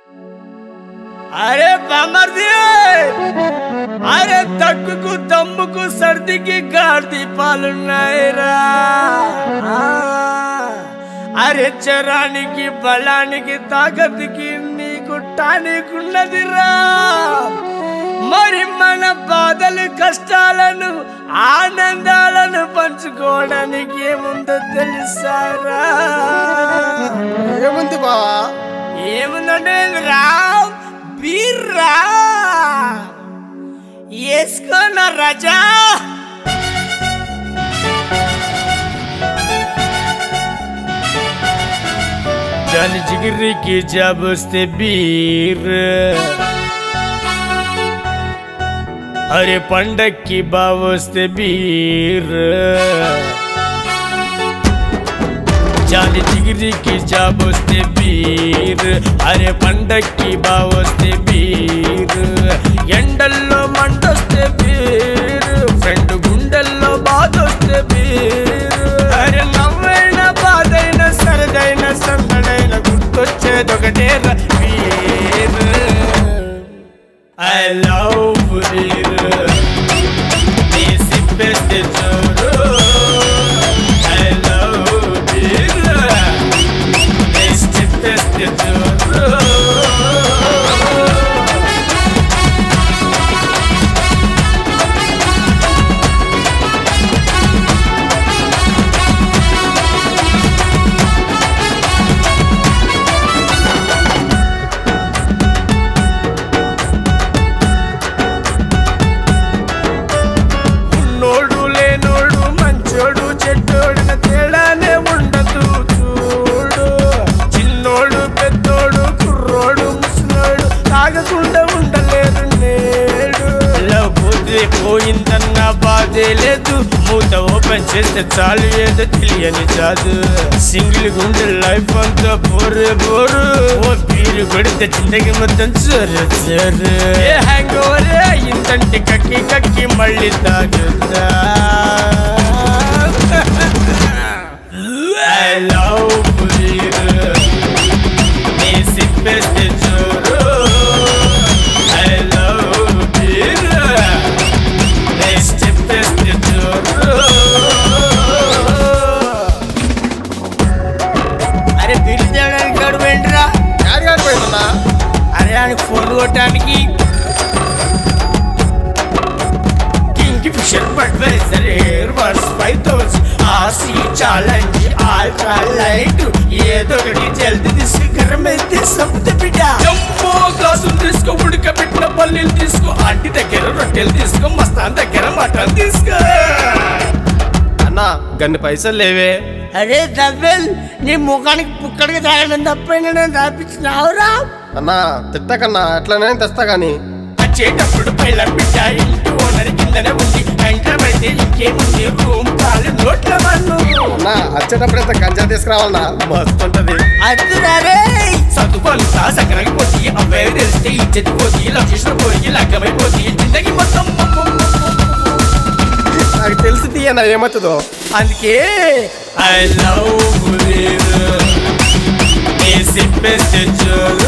అరే బామర్ది అరే దగ్గుకు దమ్ముకు సర్దికి గాడి పాలున్నాయిరా ఆ, అరే చరానికి బలానికి తాకతికి నీకు టానికున్నదిరా మరి మన బాధలు కష్టాలను ఆనందాలను పంచుకోవడానికి ఏముందో తెలుసారా ఏముంది బావా ఏముందంటే రా బీర్రా వేసుకోన రజా जान जिगरी की जब से बीर अरे पंडक की बावस्ते बीर जान जिगरी की जाबोस्ते बीर అరే పండక్కి బావొస్తే బీర్ ఎండల్లో మంటొస్తే బీర్ ఫ్రెండ్ గుండెల్లో బాధొస్తే బీర్ అరే నవ్వైన బాధైన సరదైన సందడైన గుర్తొచ్చేదొకటే బీర్ ఐ లవ్ బీర్ తీసి పెద్ద చూడు I love you. Best, best, ఉన్నోడు లేనోడు మంచోడు చెడ్డోడిన తేడానే ఉండదు చూడు చిన్నోడు పెద్దోడు కుర్రోడు ముసలోడు తాగకుండా ఉండలేరు నేడు లేకపోతే పోయిందన్న బాధే లేదు మూత ఓపెన్ చేస్తే చాలు ఏదో తెలియని కాదు సింగిల్ గుండె లైఫ్ అంతా బోరు బోరు ఓ పీరు కొడితే జిందగి మొత్తం చోరు చోరు ఏ హ్యాంగ్ ఓవర్ ఇంతంటి కక్కి కక్కి మళ్ళీ తాగుతా ఐ లవ్ బీర్ నీ సిప్పేస్తే చోరు ఐ లవ్ బీర్ నీ సిప్పేస్తే చోరు అరే బిల్లు తేడానికి గడువు ఏంటిరా యాడ్ కాడిపోయిందన్నా అరే ఆయనకు ఫోన్ కొట్టడానికి Kingfisher Budweiser Haywards five thousand ఆసి ఛాలెంజ్ ఆల్ట్రా లైట్ ఏదో ఒకటి జల్ది తీసి గరం అయితే సముద్ర బిడ్డ జంబో గ్లాసులు తీసుకో ఉడకబెట్టిన పల్లీలు తీసుకో ఆంటీ దగ్గర రొట్టెలు తీసుకో మస్తాన్ దగ్గర మటన్ తీసుకో అన్నా గన్ని పైసలు లేవే అరే దవ్వెల్ నీ ముఖానికి పుక్కడికి తాగడం తప్పైనా నేను తాపించినావురా అన్నా తిట్టకన్నా ఎట్లనే తెస్తా గాని వచ్చేటప్పుడు పైల బిడ్డ ఇంటి ఓనర్ కిందనే ఉంది వెంటబడితే ఇంకేముంది రూమ్ కాలు నోట్ల మన్ను అన్నా వచ్చేటప్పుడు ఇంత గంజా తీసుకురావాలన్నా మస్తు ఉంటది అద్దురారే చదువుకోలు సగరకి పోతి అబ్బాయి తెలిస్తే ఇచ్చేది పోతి లక్షణ పోయి లగ్గమైపోతి జిందగి మొత్తం నాకు తెలిసి తీయన్నా ఏమవుతుందో అందుకే ఐ లవ్ సిప్పేస్తే చోరు